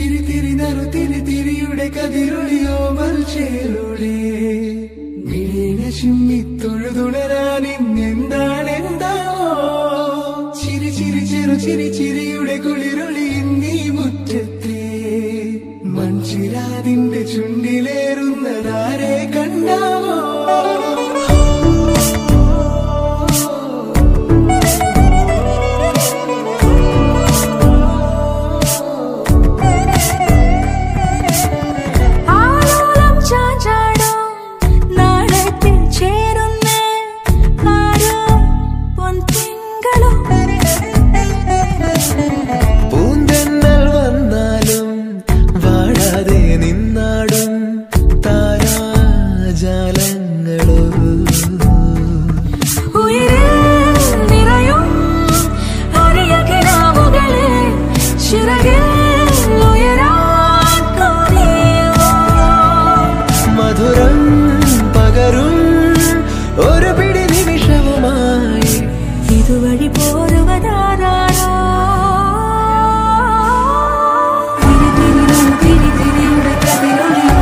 തിരി തിരി നറു തിരി തിരിയുടെ കതിരൊളിയോ മൽച്ചേലൂടെ മിഴീണ ചുമ്മി തൊഴുതുണരാൻ ഇന്നെന്താണ് എന്താവോ ചിരി ചിരി ചെറു ചിരി ചിരിയുടെ കുളിരൊളി നീ മുറ്റത്തെ മൺചിരാതിന്റെ ചുണ്ടിലേറുന്നതാരെ കണ്ടാവോ ആലോലം ചാഞ്ചാടും നാളത്തിൽ ചേരുന്നേ ആരോ പൊൻതിങ്കളും പൂന്തെന്നൽ വന്നാലും വാഴാതെ നിന്നാടും താരാജാലങ്ങളോ ഉയരിൽ നിറയും അരിയകിനാവുകളെ ചിറകിൽ ഉയരാൻ തോന്നിയോ മധുരം പകരും ഒരു പിടി നിമിഷവുമായി ഇതുവഴി പോരുവതാരോ തിരി തിരി തിരി തിരിയുടെ കതിരൊളിയോ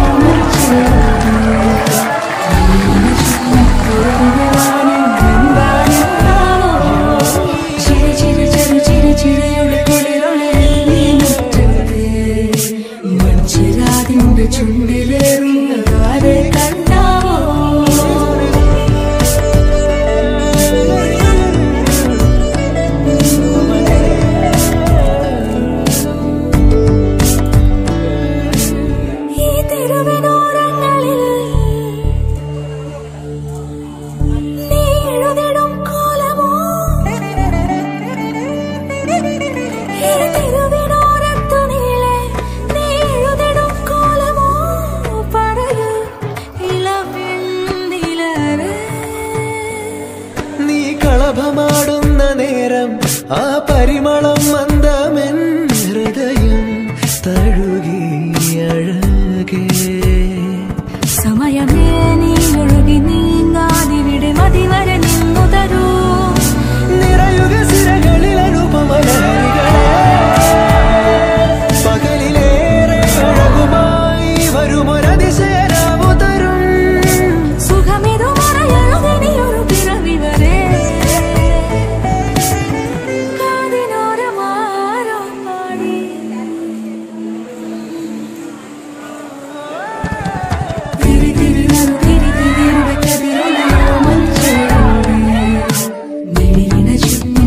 ചിരി ചിരി ചിരി ചിരി ചിരിയുടെ കുളിരൊളി നീ മുറ്റത്തെ മൺചിരാതിന്റെ ചുണ്ടിലേറുന്നതാരെ കണ്ടാവോ ഈ തെരുവിനോരങ്ങളിൽ നീ എഴുതിടും കോലമോ ഈ തെരുവിനോരത്തു നീളെ നീ എഴുതിടും കോലമോ പറയൂ ഇളവെണ്ണിലറേ നീ കളഭമാടുന്ന നേരം ആ പരിമളം മന്ദമെൻ ഹൃദയം തഴുകി അഴകേ സമയമേ നീ ഒഴുകി നീങ്ങാതിവിടെ മതിവരെ നിന്നു തരൂ നിറയുക സിരകളിൽ അനുപമലരികളെ പകലിലേറെ അഴകുമായി വരുമൊരതിശയരാവു തരും സുഖമിതു മറയഴുതിനിയൊരു പിറവി വരെ കാതിനോരമാരോ പാടി തിരി തിരി നറു തിരി തിരിയുടെ കതിരൊളിയോ മഞ്ചേരി മിഴിയിണ ചുറ്റി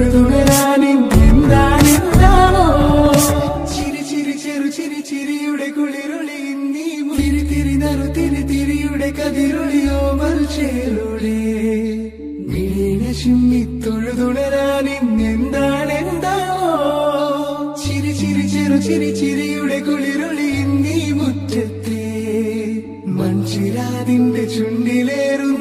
തൊഴുതുണരാനെന്താണെന്താണോ ചിരി ചിരി ചെറു ചിരി ചിരിയുടെ കുളിരൊളി നീ തിരി തിരി നറു തിരി തിരിയുടെ കതിരൊളിയോ മൽച്ചേലൂടെ മിഴീണ ചുമ്മി തൊഴുതുണരാനെന്താണെന്താണോ ചിരി ചിരി ചെറു ചിരി ചിരിയുടെ കുളിരൊളി നീ മുറ്റത്തെ മൺചിരാതിന്റെ ചുണ്ടിലേറുന്ന